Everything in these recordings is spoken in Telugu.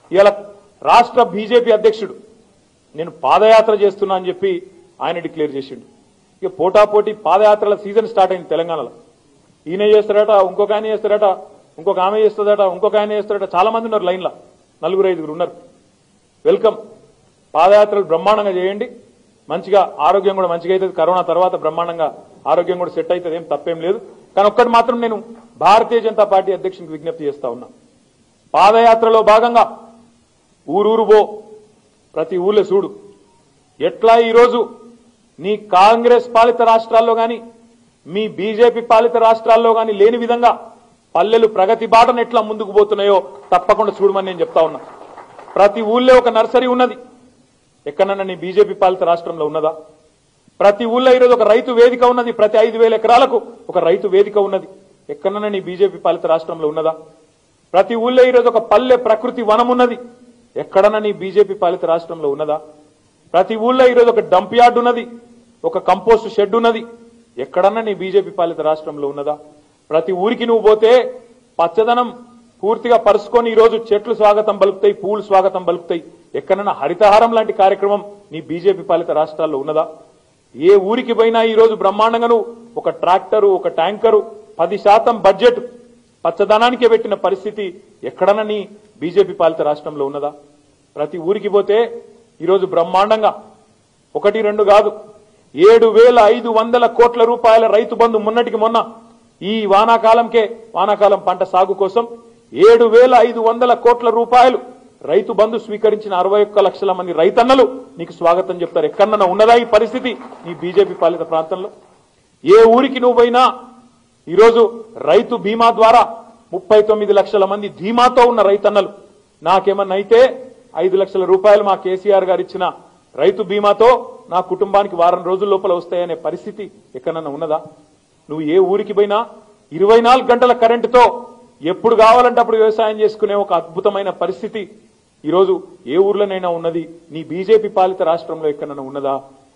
ఇవాళ రాష్ట్ర బీజేపీ అధ్యక్షుడు నేను పాదయాత్ర చేస్తున్నా అని చెప్పి ఆయన డిక్లేర్ చేసిండు ఇక పోటాపోటీ పాదయాత్రల సీజన్ స్టార్ట్ అయింది తెలంగాణలో ఈయన చేస్తారట ఇంకొక ఆయన చేస్తారట ఇంకొక ఆమె చేస్తుందట ఇంకొక ఆయన చేస్తారట చాలా మంది ఉన్నారు లైన్లో నలుగురు ఐదుగురు ఉన్నారు వెల్కమ్ పాదయాత్రలు బ్రహ్మాండంగా చేయండి మంచిగా ఆరోగ్యం కూడా మంచిగా అవుతుంది కరోనా తర్వాత బ్రహ్మాండంగా ఆరోగ్యం కూడా సెట్ అవుతుంది ఏం తప్పేం లేదు కానీ ఒక్కటి మాత్రం నేను భారతీయ జనతా పార్టీ అధ్యక్షునికి విజ్ఞప్తి చేస్తా ఉన్నా పాదయాత్రలో భాగంగా ఊరూరు పో ప్రతి ఊళ్ళో చూడు ఎట్లా ఈరోజు నీ కాంగ్రెస్ పాలిత రాష్ట్రాల్లో గాని మీ బీజేపీ పాలిత రాష్ట్రాల్లో గాని లేని విధంగా పల్లెలు ప్రగతి బాటను ఎట్లా ముందుకు పోతున్నాయో తప్పకుండా చూడమని నేను చెప్తా ఉన్నా ప్రతి ఊళ్ళో ఒక నర్సరీ ఉన్నది ఎక్కడన్నా నీ బీజేపీ పాలిత రాష్ట్రంలో ఉన్నదా ప్రతి ఊళ్ళో ఈరోజు ఒక రైతు వేదిక ఉన్నది ప్రతి ఐదు వేల ఎకరాలకు ఒక రైతు వేదిక ఉన్నది ఎక్కడన్నా నీ బీజేపీ పాలిత రాష్ట్రంలో ఉన్నదా ప్రతి ఊళ్ళో ఈరోజు ఒక పల్లె ప్రకృతి వనం ఉన్నది ఎక్కడన్నా నీ బీజేపీ పాలిత రాష్ట్రంలో ఉన్నదా ప్రతి ఊళ్ళో ఈరోజు ఒక డంప్ యార్డ్ ఉన్నది ఒక కంపోస్ట్ షెడ్ ఉన్నది ఎక్కడన్నా నీ బీజేపీ పాలిత రాష్ట్రంలో ఉన్నదా ప్రతి ఊరికి నువ్వు పోతే పచ్చదనం పూర్తిగా పరుచుకొని ఈరోజు చెట్లు స్వాగతం పలుకుతాయి పూలు స్వాగతం పలుకుతాయి ఎక్కడన్నా హరితహారం లాంటి కార్యక్రమం నీ బీజేపీ పాలిత రాష్ట్రాల్లో ఉన్నదా ఏ ఊరికి పోయినా ఈ రోజు బ్రహ్మాండంగా నువ్వు ఒక ట్రాక్టరు ఒక ట్యాంకరు పది శాతం బడ్జెట్ పచ్చదనానికే పెట్టిన పరిస్థితి ఎక్కడన్నా నీ బీజేపీ పాలిత రాష్ట్రంలో ఉన్నదా ప్రతి ఊరికి పోతే ఈరోజు బ్రహ్మాండంగా ఒకటి రెండు కాదు ఏడు వేల ఐదు వందల కోట్ల రూపాయల రైతు బంధు మొన్నటికి మొన్న ఈ వానాకాలంకే వానాకాలం పంట సాగు కోసం ఏడు వేల ఐదు వందల కోట్ల రూపాయలు రైతు బంధు స్వీకరించిన అరవై ఒక్క లక్షల మంది రైతన్నలు నీకు స్వాగతం చెప్తారు ఎక్కడన్నా ఉన్నదా ఈ పరిస్థితి నీ బీజేపీ పాలిత ప్రాంతంలో ఏ ఊరికి నువ్వు పోయినా ఈరోజు రైతు బీమా ద్వారా ముప్పై తొమ్మిది లక్షల మంది ధీమాతో ఉన్న రైతన్నలు నాకేమన్నా అయితే ఐదు లక్షల రూపాయలు మా కేసీఆర్ గారు ఇచ్చిన రైతు బీమాతో నా కుటుంబానికి వారం రోజుల లోపల వస్తాయనే పరిస్థితి ఎక్కడన్నా ఉన్నదా నువ్వు ఏ ఊరికి పోయినా ఇరవై నాలుగు గంటల కరెంటుతో ఎప్పుడు కావాలంటే అప్పుడు వ్యవసాయం చేసుకునే ఒక అద్భుతమైన పరిస్థితి ఈరోజు ఏ ఊర్లోనైనా ఉన్నది నీ బీజేపీ పాలిత రాష్ట్రంలో ఎక్కడన్నా ఉన్నదా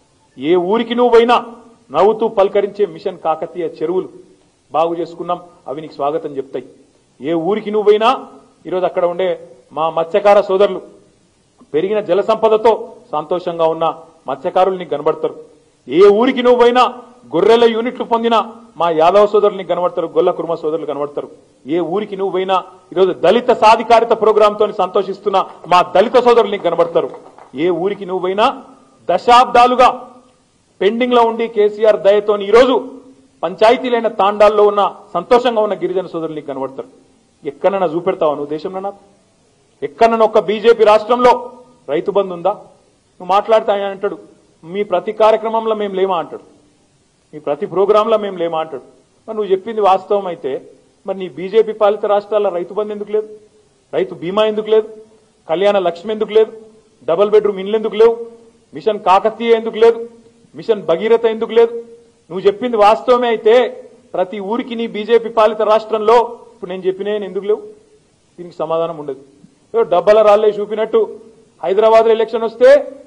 ఏ ఊరికి నువ్వు పోయినా నవ్వుతూ పలకరించే మిషన్ కాకతీయ చెరువులు బాగు చేసుకున్నాం అవి నీకు స్వాగతం చెప్తాయి ఏ ఊరికి నువ్వు పోయినా ఈరోజు అక్కడ ఉండే మా మత్స్యకార సోదరులు పెరిగిన జల సంపదతో సంతోషంగా ఉన్న మత్స్యకారులు నీకు కనబడతారు ఏ ఊరికి నువ్వు పోయినా గొర్రెల యూనిట్లు పొందిన మా యాదవ సోదరులు నీకు కనబడతారు గొల్ల కుర్మ సోదరులు కనబడతారు ఏ ఊరికి నువ్వు పోయినా ఈరోజు దళిత సాధికారిత ప్రోగ్రామ్ తోని సంతోషిస్తున్న మా దళిత సోదరులు నీకు కనబడతారు ఏ ఊరికి నువ్వు పోయినా దశాబ్దాలుగా పెండింగ్ లో ఉండి కేసీఆర్ దయతోని ఈరోజు పంచాయతీలైన తాండాల్లో ఉన్న సంతోషంగా ఉన్న గిరిజన సోదరులు నీకు కనబడతారు ఎక్కడైనా చూపెడతావా నువ్వు దేశంలో నాకు ఎక్కడన్నా ఒక్క బీజేపీ రాష్ట్రంలో రైతు బంధు ఉందా నువ్వు మాట్లాడితే ఆయన అంటాడు మీ ప్రతి కార్యక్రమంలో మేము లేమా అంటాడు మీ ప్రతి ప్రోగ్రాంలో మేము లేమా అంటాడు మరి నువ్వు చెప్పింది వాస్తవం అయితే మరి నీ బీజేపీ పాలిత రాష్ట్రాల్లో రైతు బంధు ఎందుకు లేదు రైతు బీమా ఎందుకు లేదు కళ్యాణ లక్ష్మి ఎందుకు లేదు డబుల్ బెడ్రూమ్ ఇండ్లు ఎందుకు లేవు మిషన్ కాకతీయ ఎందుకు లేదు మిషన్ భగీరథ ఎందుకు లేదు నువ్వు చెప్పింది వాస్తవమే అయితే ప్రతి ఊరికి నీ బీజేపీ పాలిత రాష్ట్రంలో ఇప్పుడు నేను చెప్పినే ఎందుకు లేవు దీనికి సమాధానం ఉండదు ఏదో డబ్బల రాళ్ళే చూపినట్టు హైదరాబాద్ లో ఎలక్షన్ వస్తే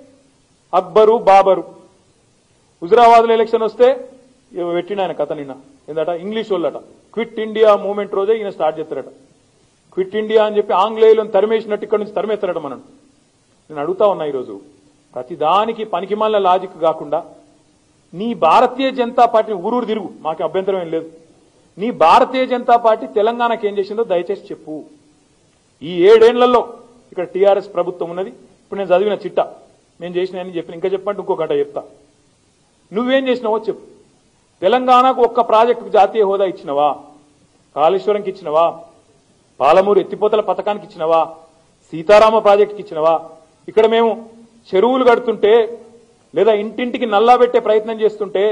అక్బరు బాబరు హుజరాబాద్ లో ఎలక్షన్ వస్తే ఇవి పెట్టిన ఆయన కథ నిన్న ఏందట ఇంగ్లీష్ వాళ్ళట క్విట్ ఇండియా మూవ్మెంట్ రోజే ఈయన స్టార్ట్ చేస్తారట క్విట్ ఇండియా అని చెప్పి ఆంగ్లేయులను తరిమేసినట్టు ఇక్కడ నుంచి తరిమేస్తారట మనం నేను అడుగుతా ఉన్నా ఈరోజు ప్రతి దానికి పనికిమాల లాజిక్ కాకుండా నీ భారతీయ జనతా పార్టీ ఊరూరు తిరుగు మాకు అభ్యంతరం ఏం లేదు నీ భారతీయ జనతా పార్టీ తెలంగాణకి ఏం చేసిందో దయచేసి చెప్పు ఈ ఏడేళ్లలో ఇక్కడ టీఆర్ఎస్ ప్రభుత్వం ఉన్నది ఇప్పుడు నేను చదివిన చిట్ట నేను చేసిన చెప్పిన ఇంకా చెప్పంటే ఇంకో గంట చెప్తా నువ్వేం చేసినావో చెప్పు తెలంగాణకు ఒక్క ప్రాజెక్టుకు జాతీయ హోదా ఇచ్చినవా కాళేశ్వరంకి ఇచ్చినవా పాలమూరు ఎత్తిపోతల పథకానికి ఇచ్చినవా సీతారామ ప్రాజెక్టుకి ఇచ్చినవా ఇక్కడ మేము చెరువులు కడుతుంటే లేదా ఇంటింటికి నల్లా పెట్టే ప్రయత్నం చేస్తుంటే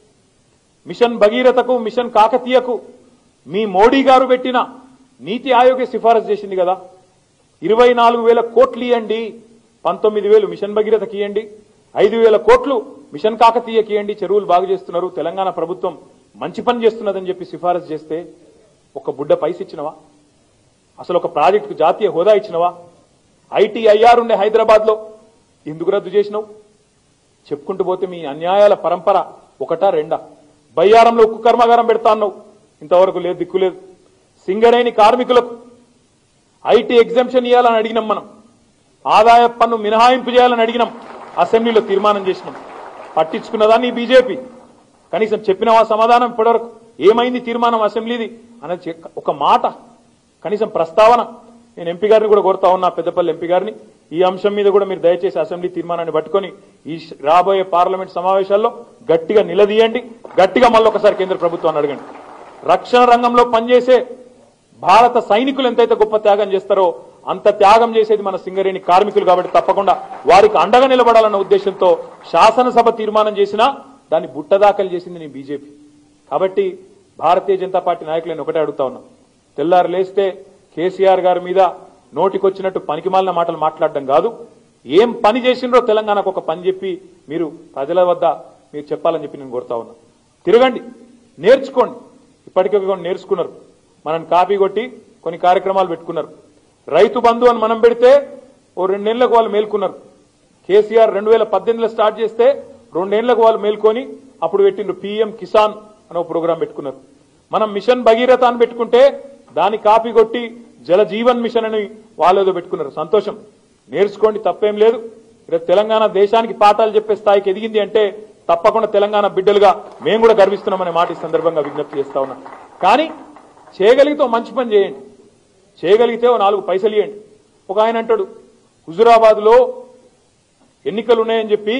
మిషన్ భగీరథకు మిషన్ కాకతీయకు మీ మోడీ గారు పెట్టిన నీతి ఆయోగే సిఫారసు చేసింది కదా ఇరవై నాలుగు వేల కోట్లు ఇవ్వండి పంతొమ్మిది వేలు మిషన్ భగీరథకి ఇవ్వండి ఐదు వేల కోట్లు మిషన్ కాకతీయకి ఇవ్వండి చెరువులు బాగు చేస్తున్నారు తెలంగాణ ప్రభుత్వం మంచి పని చేస్తున్నదని చెప్పి సిఫారసు చేస్తే ఒక బుడ్డ పైస ఇచ్చినవా అసలు ఒక ప్రాజెక్టుకు జాతీయ హోదా ఇచ్చినవా ఐటీఐఆర్ ఉండే హైదరాబాద్ లో ఎందుకు రద్దు చేసినావు చెప్పుకుంటూ పోతే మీ అన్యాయాల పరంపర ఒకటా రెండా బయ్యారంలో ఉక్కు కర్మాగారం పెడతా అన్నావు ఇంతవరకు లేదు దిక్కు లేదు సింగరేణి కార్మికులకు ఐటీ ఎగ్జామ్షన్ ఇవ్వాలని అడిగినాం మనం ఆదాయ పన్ను మినహాయింపు చేయాలని అడిగినాం అసెంబ్లీలో తీర్మానం చేసినాం పట్టించుకున్నదాన్ని ఈ బీజేపీ కనీసం చెప్పినవా సమాధానం ఇప్పటివరకు ఏమైంది తీర్మానం అసెంబ్లీది అనేది చె- ఒక మాట కనీసం ప్రస్తావన నేను ఎంపీ గారిని కూడా కోరుతా ఉన్నా పెద్దపల్లి ఎంపీ గారిని ఈ అంశం మీద కూడా మీరు దయచేసి అసెంబ్లీ తీర్మానాన్ని పట్టుకొని ఈ ష- రాబోయే పార్లమెంట్ సమావేశాల్లో గట్టిగా నిలదీయండి గట్టిగా మళ్ళీ ఒకసారి కేంద్ర ప్రభుత్వాన్ని అడగండి రక్షణ రంగంలో పనిచేసే భారత సైనికులు ఎంతైతే గొప్ప త్యాగం చేస్తారో అంత త్యాగం చేసేది మన సింగరేణి కార్మికులు కాబట్టి తప్పకుండా వారికి అండగా నిలబడాలన్న ఉద్దేశంతో శాసనసభ తీర్మానం చేసినా దాన్ని బుట్టదాఖలు చేసింది నీ బీజేపీ కాబట్టి భారతీయ జనతా పార్టీ నాయకులు నేను ఒకటే అడుగుతా ఉన్నా తెల్లారు లేస్తే కేసీఆర్ గారి మీద నోటికొచ్చినట్టు పనికిమాలిన మాటలు మాట్లాడడం కాదు ఏం పని చేసిండ్రో తెలంగాణకు ఒక పని చెప్పి మీరు ప్రజల వద్ద మీరు చెప్పాలని చెప్పి నేను కోరుతా ఉన్నా తిరగండి నేర్చుకోండి ఇప్పటికే కొన్ని నేర్చుకున్నారు మనని కాపీ కొట్టి కొన్ని కార్యక్రమాలు పెట్టుకున్నారు రైతు బంధు అని మనం పెడితే ఓ రెండేళ్లకు వాళ్ళు మేల్కొన్నారు కేసీఆర్ రెండు వేల పద్దెనిమిదిలో స్టార్ట్ చేస్తే రెండేళ్లకు వాళ్ళు మేల్కొని అప్పుడు పెట్టిండ్రు పీఎం కిసాన్ అనే ఒక ప్రోగ్రాం పెట్టుకున్నారు మనం మిషన్ భగీరథ అని పెట్టుకుంటే దాన్ని కాపీ కొట్టి జల జీవన్ మిషన్ అని వాళ్ళు ఏదో పెట్టుకున్నారు సంతోషం నేర్చుకోండి తప్పేం లేదు ఇక్కడ తెలంగాణ దేశానికి పాఠాలు చెప్పే స్థాయికి ఎదిగింది అంటే తప్పకుండా తెలంగాణ బిడ్డలుగా మేము కూడా గర్విస్తున్నామనే మాట ఈ సందర్భంగా విజ్ఞప్తి చేస్తా ఉన్నా కానీ చేయగలిగితే ఓ మంచి పని చేయండి చేయగలిగితే ఓ నాలుగు పైసలు ఇవ్వండి ఒక ఆయన అంటాడు హుజురాబాద్ లో ఎన్నికలు ఉన్నాయని చెప్పి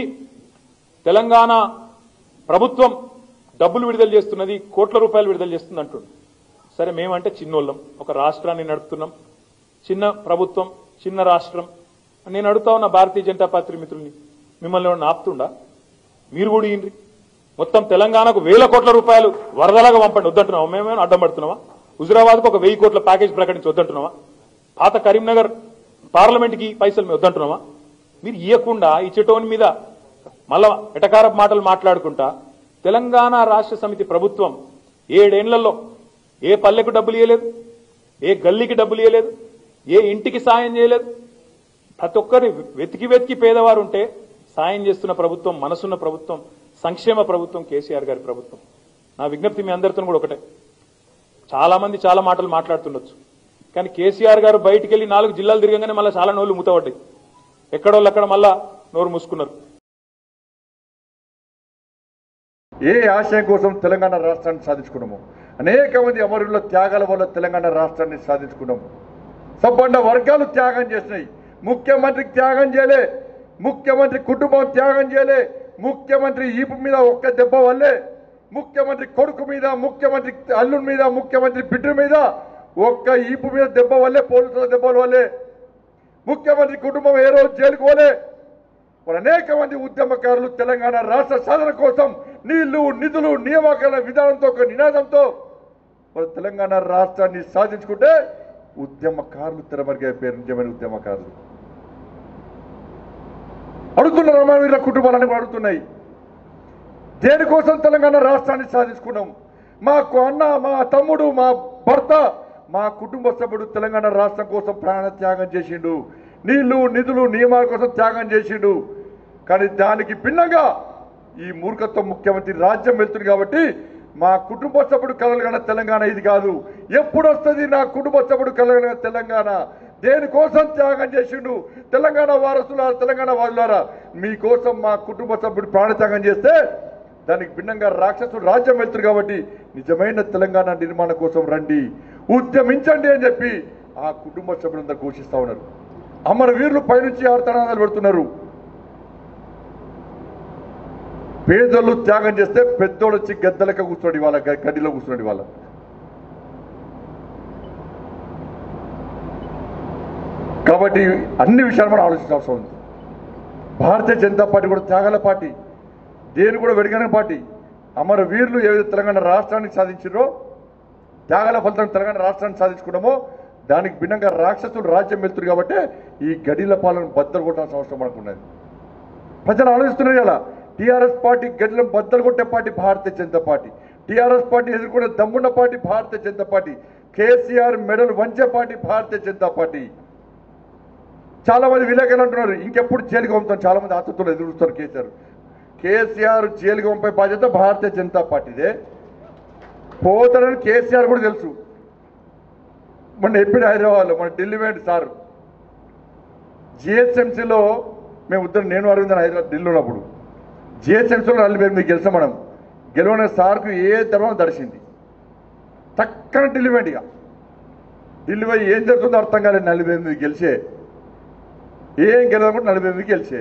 తెలంగాణ ప్రభుత్వం డబ్బులు విడుదల చేస్తున్నది కోట్ల రూపాయలు విడుదల చేస్తుంది అంటుండు సరే మేమంటే చిన్నోళ్ళం ఒక రాష్ట్రాన్ని నడుపుతున్నాం చిన్న ప్రభుత్వం చిన్న రాష్ట్రం నేను అడుగుతా ఉన్న భారతీయ జనతా పార్టీ మిత్రుల్ని మిమ్మల్ని ఏమన్నా ఆపుతుండా మీరు కూడా ఇయ్యండి మొత్తం తెలంగాణకు వేల కోట్ల రూపాయలు వరదలాగా పంపండి వద్దంటున్నావా మేమేమైనా అడ్డం పడుతున్నావా హుజురాబాద్కు ఒక వెయ్యి కోట్ల ప్యాకేజ్ ప్రకటించి వద్దంటున్నావా పాత కరీంనగర్ పార్లమెంట్కి పైసలు మేము వద్దంటున్నావా మీరు ఇవ్వకుండా ఇచ్చేటోని మీద మళ్ళా ఎటకార మాటలు మాట్లాడుకుంటా తెలంగాణ రాష్ట్ర సమితి ప్రభుత్వం ఏడేళ్లలో ఏ పల్లెకు డబ్బులు ఇవ్వలేదు ఏ గల్లీకి డబ్బులు ఇవ్వలేదు ఏ ఇంటికి సాయం చేయలేదు ప్రతి ఒక్కరి వెతికి వెతికి పేదవారు ఉంటే సాయం చేస్తున్న ప్రభుత్వం మనసున్న ప్రభుత్వం సంక్షేమ ప్రభుత్వం కేసీఆర్ గారి ప్రభుత్వం నా విజ్ఞప్తి మీ అందరితో కూడా ఒకటే చాలా మంది చాలా మాటలు మాట్లాడుతుండొచ్చు కానీ కేసీఆర్ గారు బయటికి వెళ్ళి నాలుగు జిల్లాలు తిరగగానే మళ్ళీ చాలా నోళ్ళు మూతపడ్డాయి ఎక్కడోళ్ళు అక్కడ మళ్ళా నోరు మూసుకున్నారు ఏ ఆశయం కోసం తెలంగాణ రాష్ట్రాన్ని సాధించుకున్నాము అనేక మంది అమరుల త్యాగాల వల్ల తెలంగాణ రాష్ట్రాన్ని సాధించుకున్నాము సంపన్న వర్గాలు త్యాగం చేసినాయి ముఖ్యమంత్రి త్యాగం చేయలే ముఖ్యమంత్రి కుటుంబం త్యాగం చేయలే ముఖ్యమంత్రి ఈపు మీద ఒక్క దెబ్బ వల్లే ముఖ్యమంత్రి కొడుకు మీద ముఖ్యమంత్రి అల్లుడి మీద ముఖ్యమంత్రి బిడ్డ మీద ఒక్క ఈపు మీద దెబ్బ వల్లే పోలీసుల దెబ్బల వల్లే ముఖ్యమంత్రి కుటుంబం ఏ రోజు జైలుకు పోలే మరి అనేక మంది ఉద్యమకారులు తెలంగాణ రాష్ట్ర సాధన కోసం నీళ్లు నిధులు నియామకాల విధానంతో ఒక నినాదంతో మరి తెలంగాణ రాష్ట్రాన్ని సాధించుకుంటే ఉద్యమకారులు తెరమరిగైపోయారు నిజమైన ఉద్యమకారులు అడుగుతున్నారు అమరవీరుల కుటుంబాలని కూడా అడుగుతున్నాయి దేనికోసం తెలంగాణ రాష్ట్రాన్ని సాధించుకున్నాం మాకు అన్న మా తమ్ముడు మా భర్త మా కుటుంబ సభ్యుడు తెలంగాణ రాష్ట్రం కోసం ప్రాణ త్యాగం చేసిండు నీళ్లు నిధులు నియమాల కోసం త్యాగం చేసిండు కానీ దానికి భిన్నంగా ఈ మూర్ఖత్వం ముఖ్యమంత్రి రాజ్యం వెళ్తుంది కాబట్టి మా కుటుంబ సభ్యుడు కలగన తెలంగాణ ఇది కాదు ఎప్పుడు వస్తుంది నా కుటుంబ సభ్యుడు కలగన తెలంగాణ దేనికోసం త్యాగం చేసిండు తెలంగాణ వారసులారా తెలంగాణ వారులారా మీకోసం మా కుటుంబ సభ్యుడు ప్రాణత్యాగం చేస్తే దానికి భిన్నంగా రాక్షసుడు రాజ్యం వెళ్తుంది కాబట్టి నిజమైన తెలంగాణ నిర్మాణం కోసం రండి ఉద్యమించండి అని చెప్పి ఆ కుటుంబ సభ్యులందరూ ఘోషిస్తా ఉన్నారు అమర వీరులు పైనుంచి ఆర్తనాదాలు పెడుతున్నారు పేదలు త్యాగం చేస్తే పెద్దోడు వచ్చి గద్దలక కూర్చోండి వాళ్ళ గ- గడ్డిలో కూర్చోండి వాళ్ళ కాబట్టి అన్ని విషయాలు మనం ఆలోచించాల్సిన అవసరం ఉంది భారతీయ జనతా పార్టీ కూడా త్యాగాల పార్టీ దేని కూడా వెడగని పార్టీ అమర వీరులు ఏదైతే తెలంగాణ రాష్ట్రాన్ని సాధించారో త్యాగాల ఫలితం తెలంగాణ రాష్ట్రాన్ని సాధించుకున్నామో దానికి భిన్నంగా రాక్షసులు రాజ్యం వెళ్తున్నారు కాబట్టి ఈ గడిల పాలన బద్దలు కొట్టాల్సిన అవసరం మనకు ఉన్నది ప్రజలు ఆలోచిస్తున్నారు ఇలా టీఆర్ఎస్ పార్టీ గడిలను బద్దలు కొట్టే party Bharatiya Janata party TRS party ఎదుర్కొనే దమ్మున్న party Bharatiya Janata party KCR మెడల్ వంచే పార్టీ భారతీయ జనతా పార్టీ చాలా మంది విలేకరులు అంటున్నారు ఇంకెప్పుడు జైలుకి పంపుతాం చాలా మంది ఆతృతలు ఎదురుస్తారు కేసీఆర్ కేసీఆర్ జైలుకి పంపే బాధ్యత భారతీయ జనతా పార్టీదే పోతారని కేసీఆర్ కూడా తెలుసు మొన్న ఎప్పుడు హైదరాబాద్లో మన ఢిల్లీ వేయండి సార్ జిహెచ్ఎంసీలో మేము ఉద్దరు నేను అరవింద్ హైదరాబాద్ ఢిల్లీ ఉన్నప్పుడు జిహెచ్ఎంసీలో నలభై ఎనిమిది గెలిచాం మనం గెలవని సార్కు ఏ ధర్మం దర్శింది చక్కని ఢిల్లీ పోయింది ఇక ఢిల్లీ పోయి ఏం జరుగుతుందో అర్థం కాలేదు నలభై ఎనిమిది గెలిచే ఏం గెలవకుండా నలభై ఎనిమిది గెలిచే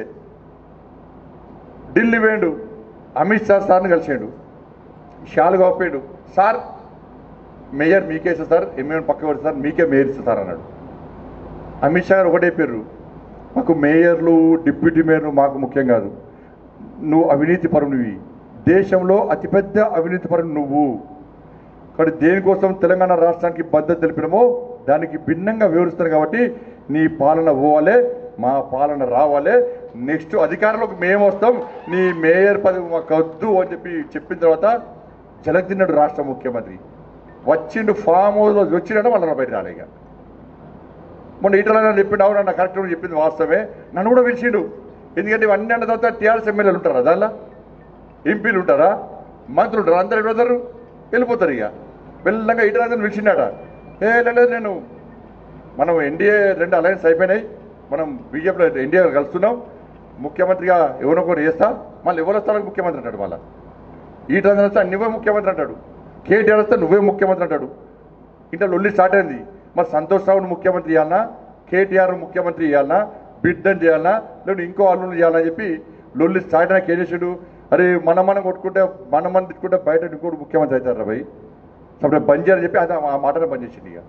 ఢిల్లీ వేయండు అమిత్ షా సార్ని కలిసాడు షాలుగా ఒప్పాడు సార్ మేయర్ మీకే ఇస్తా సార్ ఎమ్మెల్యే పక్క పెడతా సార్ మీకే మేయర్ ఇస్తా సార్ అన్నాడు అమిత్ షా గారు ఒకటే పేరు మాకు మేయర్లు డిప్యూటీ మేయర్లు మాకు ముఖ్యం కాదు నువ్వు అవినీతి పరునివి దేశంలో అతిపెద్ద అవినీతి పరుని నువ్వు కాబట్టి దేనికోసం తెలంగాణ రాష్ట్రానికి బద్దత తెలిపినమో దానికి భిన్నంగా వివరిస్తాను కాబట్టి నీ పాలన పోవాలే మా పాలన రావాలే నెక్స్ట్ అధికారంలోకి మేము వస్తాం నీ మేయర్ పదవి మాకు వద్దు అని చెప్పి చెప్పిన తర్వాత జలదిన్నాడు రాష్ట్ర ముఖ్యమంత్రి వచ్చిండు ఫామ్ హౌస్లో వచ్చిండ మళ్ళీ బయట రాలే ఇక మొన్న ఈటల చెప్పిండు అవునన్న కరెక్ట్ అని చెప్పింది వాస్తవమే నన్ను కూడా పిలిచిండు ఎందుకంటే ఇవన్నీ అన్న తర్వాత టీఆర్ఎస్ ఎమ్మెల్యేలు ఉంటారా దానిలో ఎంపీలు ఉంటారా మంత్రులు ఉంటారా అందరు వెళ్ళిపోతారు వెళ్ళిపోతారు ఇక వెళ్ళంగా ఈటరాజన్ పిలిచిండాట ఏ లేదు నేను మనం ఎన్డీఏ రెండు అలయన్స్ అయిపోయినాయి మనం బీజేపీలో ఎన్డీఏ కలుస్తున్నాం ముఖ్యమంత్రిగా ఎవరినొకరు చేస్తా మళ్ళీ ఎవరు వస్తానికి ముఖ్యమంత్రి అంటాడు మళ్ళీ ఈటరాజన్ వస్తే నువ్వే ముఖ్యమంత్రి అంటాడు కేటీఆర్ వస్తే నువ్వే ముఖ్యమంత్రి అంటాడు ఇంట్లో లొల్లి స్టార్ట్ అయింది మరి సంతోష్ రావును ముఖ్యమంత్రి చేయాలన్నా కేటీఆర్ ముఖ్యమంత్రి చేయాలన్నా బిడ్డని చేయాలన్నా లేదా ఇంకో అల్లుని చేయాలని చెప్పి లొల్లి స్టార్ట్ అయినాక ఏం చేసాడు అరే మన మనం కొట్టుకుంటే మన మనం తిట్టుకుంటే బయట ఇంకోటి ముఖ్యమంత్రి అవుతారు రా భయ్ అప్పుడు బంద్ చేయాలని చెప్పి అది ఆ మాటనే బంద్ చేసిండు ఇక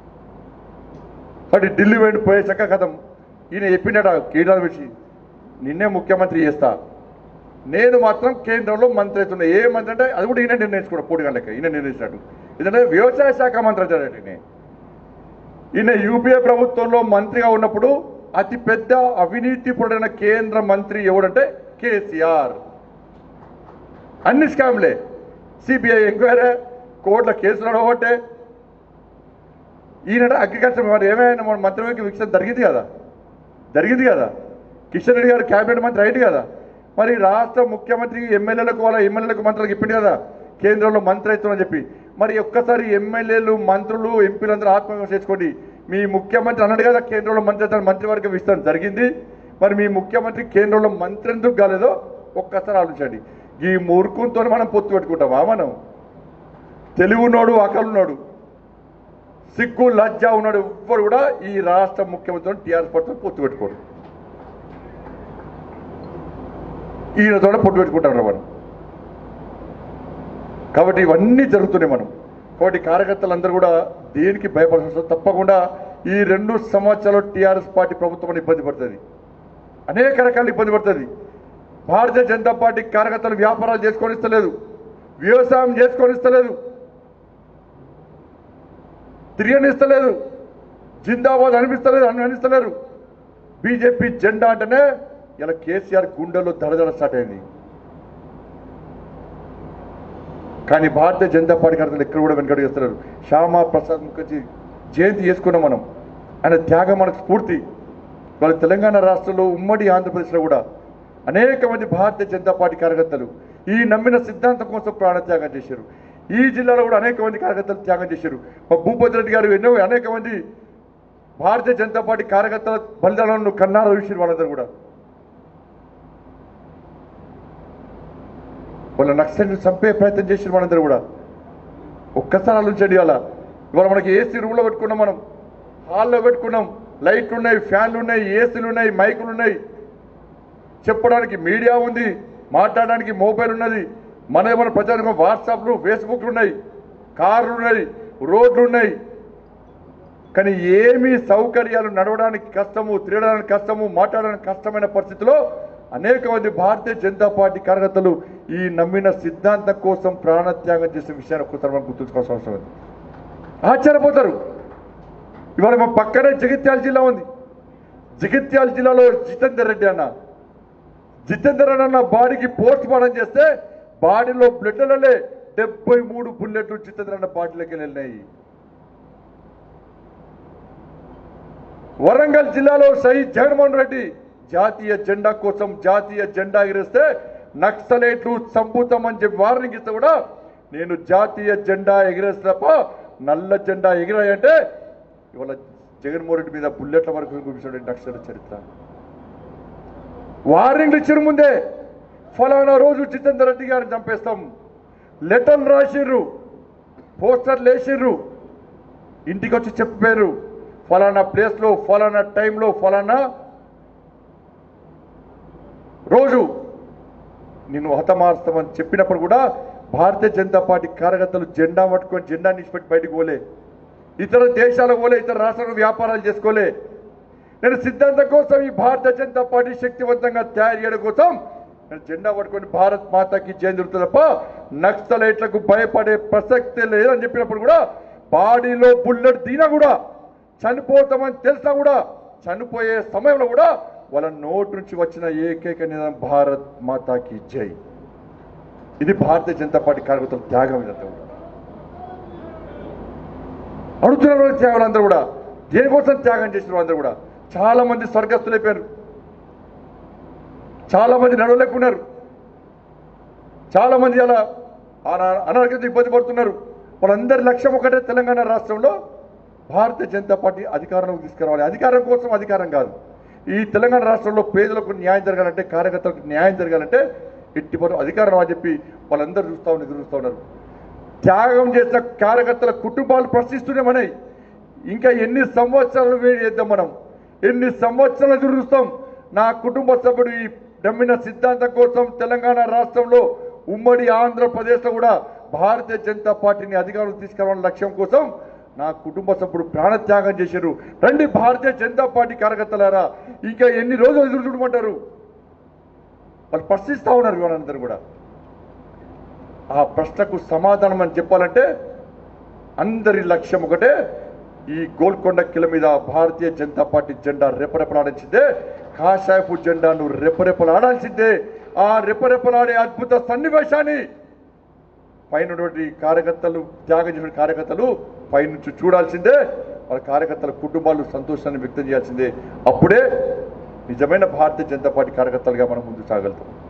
కాబట్టి ఢిల్లీ వెళ్ళి పోయేసాక కథం ఈయన చెప్పినాడు కేటీఆర్ వచ్చి నిన్నే ముఖ్యమంత్రి చేస్తా నేను మాత్రం కేంద్రంలో మంత్రి అవుతున్నా ఏ మంత్రి అంటే అది కూడా ఈయన నిర్ణయించుకోవడం పోటీ గంటకి ఈయన నిర్ణయించినట్టు ఎందుకంటే వ్యవసాయ శాఖ మంత్రి అవుతాడట ఈయన ఈయన యూపీఏ ప్రభుత్వంలో మంత్రిగా ఉన్నప్పుడు అతి పెద్ద అవినీతి పడిన కేంద్ర మంత్రి ఎవడంటే కేసీఆర్ అన్ని స్కామ్లే సిబిఐ ఎంక్వైరీ కోర్టుల కేసులు నడవబట్టే ఈయన అగ్రికల్చర్ మరి ఏమైనా మన మంత్రివర్గ విక్షణ జరిగింది కదా జరిగింది కదా కిషన్ రెడ్డి గారు క్యాబినెట్ మంత్రి అయింది కదా మరి రాష్ట్ర ముఖ్యమంత్రి ఎమ్మెల్యేలకు వాళ్ళ ఎమ్మెల్యేలకు మంత్రులకు ఇప్పింది కదా కేంద్రంలో మంత్రి అవుతుందని చెప్పి మరి ఒక్కసారి ఎమ్మెల్యేలు మంత్రులు ఎంపీలందరూ ఆత్మవిమర్శ చేసుకోండి మీ ముఖ్యమంత్రి అన్నాడు కదా కేంద్రంలో మంత్రి అవుతాను మంత్రివర్గ విస్తరణ జరిగింది మరి మీ ముఖ్యమంత్రి కేంద్రంలో మంత్రి ఎందుకు కాలేదో ఒక్కసారి ఆలోచించండి ఈ మూర్ఖంతో మనం పొత్తు పెట్టుకుంటామా మనం తెలివున్నోడు అకలున్నాడు సిగ్గు లజ్జ ఉన్నాడు ఎవ్వరు కూడా ఈ రాష్ట్ర ముఖ్యమంత్రి టీఆర్ఎస్ పార్టీతో పొత్తు పెట్టుకోడు ఈయనతో పొత్తు పెట్టుకుంటారు మనం కాబట్టి ఇవన్నీ జరుగుతున్నాయి మనం కాబట్టి కార్యకర్తలందరూ కూడా దేనికి భయపడాల్సిన అవసరం తప్పకుండా ఈ రెండు సంవత్సరాలు టీఆర్ఎస్ పార్టీ ప్రభుత్వం అని ఇబ్బంది పడుతుంది అనేక రకాల ఇబ్బంది పడుతుంది భారతీయ జనతా పార్టీ కార్యకర్తలు వ్యాపారాలు చేసుకొని ఇస్తలేదు వ్యవసాయం చేసుకొని ఇస్తలేదు తిరగనిస్తలేదు జిందాబాద్ అనిపిస్తలేదు అని అనిస్తలేరు బీజేపీ జెండా అంటేనే ఇలా కేసీఆర్ గుండెల్లో దడదడ స్టార్ట్ అయింది కానీ భారతీయ జనతా పార్టీ కార్యకర్తలు ఎక్కడ కూడా వెనకడు చేస్తున్నారు శ్యామా ప్రసాద్ ముఖర్జీ జయంతి చేసుకున్నాం మనం ఆయన త్యాగం మనకు స్ఫూర్తి వాళ్ళ తెలంగాణ రాష్ట్రంలో ఉమ్మడి ఆంధ్రప్రదేశ్లో కూడా అనేక మంది భారతీయ జనతా పార్టీ కార్యకర్తలు ఈ నమ్మిన సిద్ధాంతం కోసం ప్రాణత్యాగం చేశారు ఈ జిల్లాలో కూడా అనేక మంది కార్యకర్తలు త్యాగం చేశారు మా భూపతి రెడ్డి గారు ఎన్నో అనేక మంది భారతీయ జనతా పార్టీ కార్యకర్తల బలిదానాలను కన్నారా చూసారు వాళ్ళందరూ కూడా వాళ్ళ నక్సల్ని చంపే ప్రయత్నం చేసిన మనందరూ కూడా ఒక్కసారి ఆలోచించండి అలా ఇవాళ మనకి ఏసీ రూమ్లో పెట్టుకున్నాం మనం హాల్లో పెట్టుకున్నాం లైట్లు ఉన్నాయి ఫ్యాన్లు ఉన్నాయి ఏసీలు ఉన్నాయి మైకులు ఉన్నాయి చెప్పడానికి మీడియా ఉంది మాట్లాడడానికి మొబైల్ ఉన్నది మన ఏమైనా ప్రచారం వాట్సాప్లు ఫేస్బుక్లు ఉన్నాయి కార్లు ఉన్నాయి రోడ్లు ఉన్నాయి కానీ ఏమీ సౌకర్యాలు నడవడానికి కష్టము తిరగడానికి కష్టము మాట్లాడడానికి కష్టమైన పరిస్థితిలో అనేక మంది భారతీయ జనతా పార్టీ కార్యకర్తలు ఈ నమ్మిన సిద్ధాంతం కోసం ప్రాణత్యాగం చేసే విషయాన్ని ఒక్కసారి మనం గుర్తుంచుకోవాల్సిన అవసరం ఉంది ఆశ్చర్యపోతారు ఇవాళ మా పక్కనే జగిత్యాల జిల్లా ఉంది జగిత్యాల జిల్లాలో జితేందర్ రెడ్డి అన్న జితేందర్ రెడ్డి అన్న బాడీకి పోస్ట్ మార్టం చేస్తే బాడీలో బ్లడ్లే డెబ్బై మూడు బుల్లెట్లు జితేందర్ అన్న బాడీలోకి వెళ్ళినాయి వరంగల్ జిల్లాలో షహీద్ జగన్మోహన్ రెడ్డి జాతీయ జెండా కోసం జాతీయ జెండా ఎగిరిస్తే నక్సలైట్లు చంపుతామని చెప్పి వార్నింగ్ ఇస్తే కూడా నేను జాతీయ జెండా ఎగిరేస్తే తప్ప నల్ల జెండా ఎగిరాయంటే ఇవాళ జగన్మోహన్ రెడ్డి మీద బుల్లెట్ల వరకు చూపించాడు నక్సల చరిత్ర వార్నింగ్లు ఇచ్చిన ముందే ఫలానా రోజు జితేందర్ రెడ్డి గారిని చంపేస్తాం లెటర్లు రాసిర్రు పోస్టర్లు వేసిర్రు ఇంటికి వచ్చి చెప్పారు ఫలానా ప్లేస్లో ఫలానా టైంలో ఫలానా రోజు నిన్ను హతమారుస్తామని చెప్పినప్పుడు కూడా భారతీయ జనతా పార్టీ కార్యకర్తలు జెండా పట్టుకొని జెండా నిష్పెట్టి బయటకు పోలే ఇతర దేశాలకు పోలే ఇతర రాష్ట్రాలకు వ్యాపారాలు చేసుకోలే నేను సిద్ధాంతం కోసం ఈ భారతీయ జనతా పార్టీ శక్తివంతంగా తయారు చేయడం కోసం నేను జెండా పట్టుకొని భారత్ మాతాకి జయంతి తప్ప నక్సలైట్లకు భయపడే ప్రసక్తే లేదని చెప్పినప్పుడు కూడా బాడీలో బుల్లెట్ దీనా కూడా చనిపోతామని తెలిసినా కూడా చనిపోయే సమయంలో కూడా వాళ్ళ నోటి నుంచి వచ్చిన ఏకైక నిదానం భారత్ మాతాకి జై ఇది భారతీయ జనతా పార్టీ కార్యకర్తల త్యాగం ఇదంతా కూడా అడుగుతున్న వాళ్ళ త్యాగాలందరూ కూడా దేనికోసం త్యాగం చేసిన వాళ్ళందరూ కూడా చాలా మంది స్వర్గస్థులైపోయారు చాలా మంది నడవలేకున్నారు చాలా మంది అలా అనా- అనారోగ్యంతో ఇబ్బంది పడుతున్నారు వాళ్ళందరి లక్ష్యం ఒకటే తెలంగాణ రాష్ట్రంలో భారతీయ జనతా పార్టీ అధికారంలోకి తీసుకురావాలి అధికారం కోసం అధికారం కాదు ఈ తెలంగాణ రాష్ట్రంలో పేదలకు న్యాయం జరగాలంటే కార్యకర్తలకు న్యాయం జరగాలంటే ఎట్టి పనులు అధికారం అని చెప్పి వాళ్ళందరూ చూస్తా ఉన్నారు ఎదురు చూస్తా ఉన్నారు త్యాగం చేసిన కార్యకర్తల కుటుంబాలు ప్రశ్నిస్తూనే మనవి ఇంకా ఎన్ని సంవత్సరాలు వేడి చేద్దాం మనం ఎన్ని సంవత్సరాలు ఎదురు చూస్తాం నా కుటుంబ సభ్యుడు ఈ నమ్మిన సిద్ధాంతం కోసం తెలంగాణ రాష్ట్రంలో ఉమ్మడి ఆంధ్రప్రదేశ్లో కూడా భారతీయ జనతా పార్టీని అధికారంలో తీసుకురావాలనే లక్ష్యం కోసం నా కుటుంబ సభ్యుడు ప్రాణత్యాగం చేశారు రండి భారతీయ జనతా పార్టీ కార్యకర్తలారా ఇంకా ఎన్ని రోజులు ఎదురు చూడమంటారు వాళ్ళు ప్రశ్నిస్తా ఉన్నారు వాళ్ళందరూ కూడా ఆ ప్రశ్నకు సమాధానం అని చెప్పాలంటే అందరి లక్ష్యం ఒకటే ఈ గోల్కొండ కిల మీద భారతీయ జనతా పార్టీ జెండా రెపరెపలాడించిందే కాషాయపు జెండాను రెపరెపలాడాల్సిందే ఆ రెపరెపలాడే అద్భుత సన్నివేశాన్ని పైనటువంటి కార్యకర్తలు త్యాగం చేసిన కార్యకర్తలు పైనుంచి చూడాల్సిందే వాళ్ళ కార్యకర్తల కుటుంబాలు సంతోషాన్ని వ్యక్తం చేయాల్సిందే అప్పుడే నిజమైన భారతీయ జనతా పార్టీ కార్యకర్తలుగా మనం ముందుకు సాగలుగుతాం